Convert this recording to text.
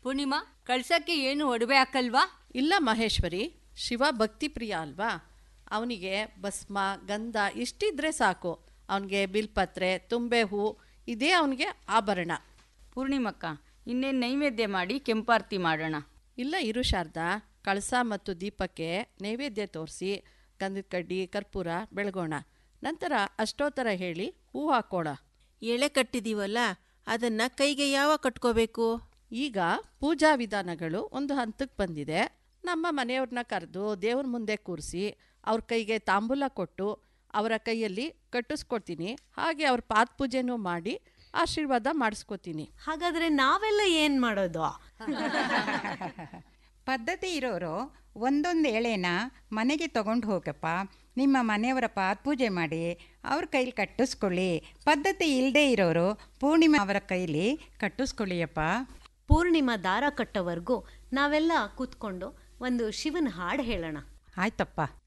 ಪೂರ್ಣಿಮಾ ಕಳ್ಸಕ್ಕೆ ಏನು ಒಡವೆ ಹಾಕಲ್ವಾ ಇಲ್ಲ ಮಹೇಶ್ವರಿ ಶಿವ ಭಕ್ತಿ ಪ್ರಿಯ ಅಲ್ವಾ ಅವನಿಗೆ ಭಸ್ಮ ಗಂಧ ಇಷ್ಟಿದ್ರೆ ಸಾಕು ಅವನಿಗೆ ಬಿಲ್ಪತ್ರೆ ತುಂಬೆ ಹೂ ಇದೇ ಅವನಿಗೆ ಆಭರಣ ಪೂರ್ಣಿಮಕ್ಕ ಇನ್ನೇನು ನೈವೇದ್ಯ ಮಾಡಿ ಕೆಂಪಾರ್ತಿ ಮಾಡೋಣ ಇಲ್ಲ ಇರು ಶಾರದಾ ಕಳಸ ಮತ್ತು ದೀಪಕ್ಕೆ ನೈವೇದ್ಯ ತೋರಿಸಿ ಗಂಧದ ಕಡ್ಡಿ ಕರ್ಪೂರ ಬೆಳಗೋಣ ನಂತರ ಅಷ್ಟೋತ್ತರ ಹೇಳಿ ಹೂ ಹಾಕೋಣ ಎಳೆ ಕಟ್ಟಿದೀವಲ್ಲ ಅದನ್ನ ಕೈಗೆ ಯಾವಾಗ ಕಟ್ಕೋಬೇಕು ಈಗ ಪೂಜಾ ವಿಧಾನಗಳು ಒಂದು ಹಂತಕ್ಕೆ ಬಂದಿದೆ ನಮ್ಮ ಮನೆಯವ್ರನ್ನ ಕರೆದು ದೇವ್ರ ಮುಂದೆ ಕೂರಿಸಿ ಅವ್ರ ಕೈಗೆ ತಾಂಬೂಲ ಕೊಟ್ಟು ಅವರ ಕೈಯಲ್ಲಿ ಕಟ್ಟಿಸ್ಕೊಡ್ತೀನಿ ಹಾಗೆ ಅವ್ರ ಪಾದ ಪೂಜೆನೂ ಮಾಡಿ ಆಶೀರ್ವಾದ ಮಾಡಿಸ್ಕೊತೀನಿ ಹಾಗಾದ್ರೆ ನಾವೆಲ್ಲ ಏನ್ ಮಾಡೋದು ಪದ್ಧತಿ ಇರೋರು ಒಂದೊಂದು ಎಳೆನ ಮನೆಗೆ ತಗೊಂಡು ಹೋಗಪ್ಪ ನಿಮ್ಮ ಮನೆಯವರ ಪಾತ್ಪೂಜೆ ಮಾಡಿ ಅವ್ರ ಕೈಲಿ ಕಟ್ಟಿಸ್ಕೊಳ್ಳಿ ಪದ್ಧತಿ ಇಲ್ಲದೆ ಇರೋರು ಪೂರ್ಣಿಮಾ ಅವರ ಕೈಲಿ ಕಟ್ಟಿಸ್ಕೊಳ್ಳಿಯಪ್ಪ ಪೂರ್ಣಿಮಾ ದಾರ ಕಟ್ಟೋವರೆಗೂ ನಾವೆಲ್ಲ ಕೂತ್ಕೊಂಡು ಒಂದು ಶಿವನ ಹಾಡು ಹೇಳೋಣ ಆಯ್ತಪ್ಪ